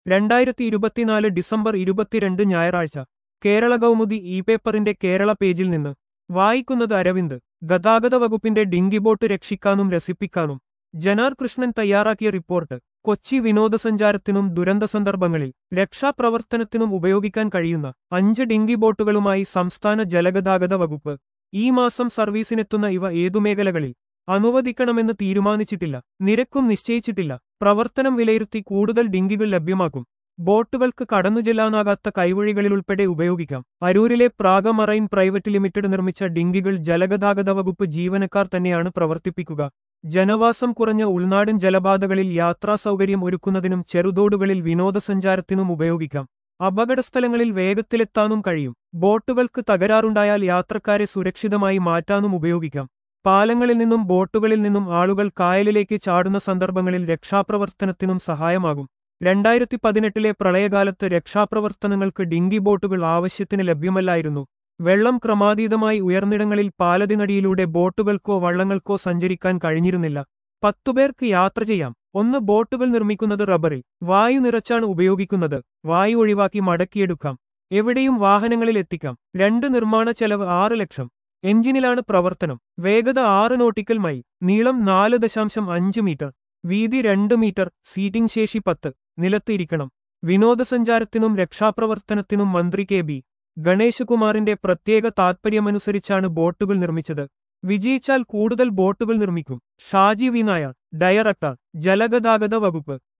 രണ്ടായിരത്തി ഇരുപത്തിനാല് ഡിസംബർ ഇരുപത്തിരണ്ട് ഞായറാഴ്ച കേരള കൗമുദി ഇ പേപ്പറിന്റെ കേരള പേജിൽ നിന്ന് വായിക്കുന്നത് അരവിന്ദ് ഗതാഗത വകുപ്പിന്റെ ഡിങ്കിബോട്ട് രക്ഷിക്കാനും രസിപ്പിക്കാനും ജനാർ കൃഷ്ണൻ തയ്യാറാക്കിയ റിപ്പോർട്ട് കൊച്ചി വിനോദസഞ്ചാരത്തിനും ദുരന്ത സന്ദർഭങ്ങളിൽ രക്ഷാപ്രവർത്തനത്തിനും ഉപയോഗിക്കാൻ കഴിയുന്ന അഞ്ച് ഡിങ്കി ബോട്ടുകളുമായി സംസ്ഥാന ജലഗതാഗത വകുപ്പ് ഈ മാസം സർവീസിനെത്തുന്ന ഇവ ഏതു മേഖലകളിൽ അനുവദിക്കണമെന്ന് തീരുമാനിച്ചിട്ടില്ല നിരക്കും നിശ്ചയിച്ചിട്ടില്ല പ്രവർത്തനം വിലയിരുത്തി കൂടുതൽ ഡിങ്കികൾ ലഭ്യമാക്കും ബോട്ടുകൾക്ക് കടന്നുചെല്ലാനാകാത്ത കൈവഴികളിലുൾപ്പെടെ ഉപയോഗിക്കാം അരൂരിലെ പ്രാഗ മറൈൻ പ്രൈവറ്റ് ലിമിറ്റഡ് നിർമ്മിച്ച ഡിങ്കികൾ ജലഗതാഗത വകുപ്പ് ജീവനക്കാർ തന്നെയാണ് പ്രവർത്തിപ്പിക്കുക ജനവാസം കുറഞ്ഞ ഉൾനാടൻ ജലപാതകളിൽ യാത്രാ സൗകര്യം ഒരുക്കുന്നതിനും ചെറുതോടുകളിൽ വിനോദസഞ്ചാരത്തിനും ഉപയോഗിക്കാം അപകടസ്ഥലങ്ങളിൽ വേഗത്തിലെത്താനും കഴിയും ബോട്ടുകൾക്ക് തകരാറുണ്ടായാൽ യാത്രക്കാരെ സുരക്ഷിതമായി മാറ്റാനും ഉപയോഗിക്കാം പാലങ്ങളിൽ നിന്നും ബോട്ടുകളിൽ നിന്നും ആളുകൾ കായലിലേക്ക് ചാടുന്ന സന്ദർഭങ്ങളിൽ രക്ഷാപ്രവർത്തനത്തിനും സഹായമാകും രണ്ടായിരത്തി പതിനെട്ടിലെ പ്രളയകാലത്ത് രക്ഷാപ്രവർത്തനങ്ങൾക്ക് ഡിങ്കി ബോട്ടുകൾ ആവശ്യത്തിന് ലഭ്യമല്ലായിരുന്നു വെള്ളം ക്രമാതീതമായി ഉയർന്നിടങ്ങളിൽ പാലതിനടിയിലൂടെ ബോട്ടുകൾക്കോ വള്ളങ്ങൾക്കോ സഞ്ചരിക്കാൻ കഴിഞ്ഞിരുന്നില്ല പത്തുപേർക്ക് യാത്ര ചെയ്യാം ഒന്ന് ബോട്ടുകൾ നിർമ്മിക്കുന്നത് റബ്ബറിൽ വായു നിറച്ചാണ് ഉപയോഗിക്കുന്നത് വായു ഒഴിവാക്കി മടക്കിയെടുക്കാം എവിടെയും വാഹനങ്ങളിൽ എത്തിക്കാം രണ്ട് നിർമ്മാണ ചെലവ് ആറ് ലക്ഷം എഞ്ചിനിലാണ് പ്രവർത്തനം വേഗത ആറ് നോട്ടിക്കൽ മൈൽ നീളം നാല് ദശാംശം അഞ്ച് മീറ്റർ വീതി രണ്ട് മീറ്റർ സീറ്റിംഗ് ശേഷി പത്ത് നിലത്ത് ഇരിക്കണം വിനോദസഞ്ചാരത്തിനും രക്ഷാപ്രവർത്തനത്തിനും മന്ത്രി കെ ബി ഗണേശകുമാറിന്റെ പ്രത്യേക താത്പര്യമനുസരിച്ചാണ് ബോട്ടുകൾ നിർമ്മിച്ചത് വിജയിച്ചാൽ കൂടുതൽ ബോട്ടുകൾ നിർമ്മിക്കും ഷാജി വി നായർ ഡയറക്ടർ ജലഗതാഗത വകുപ്പ്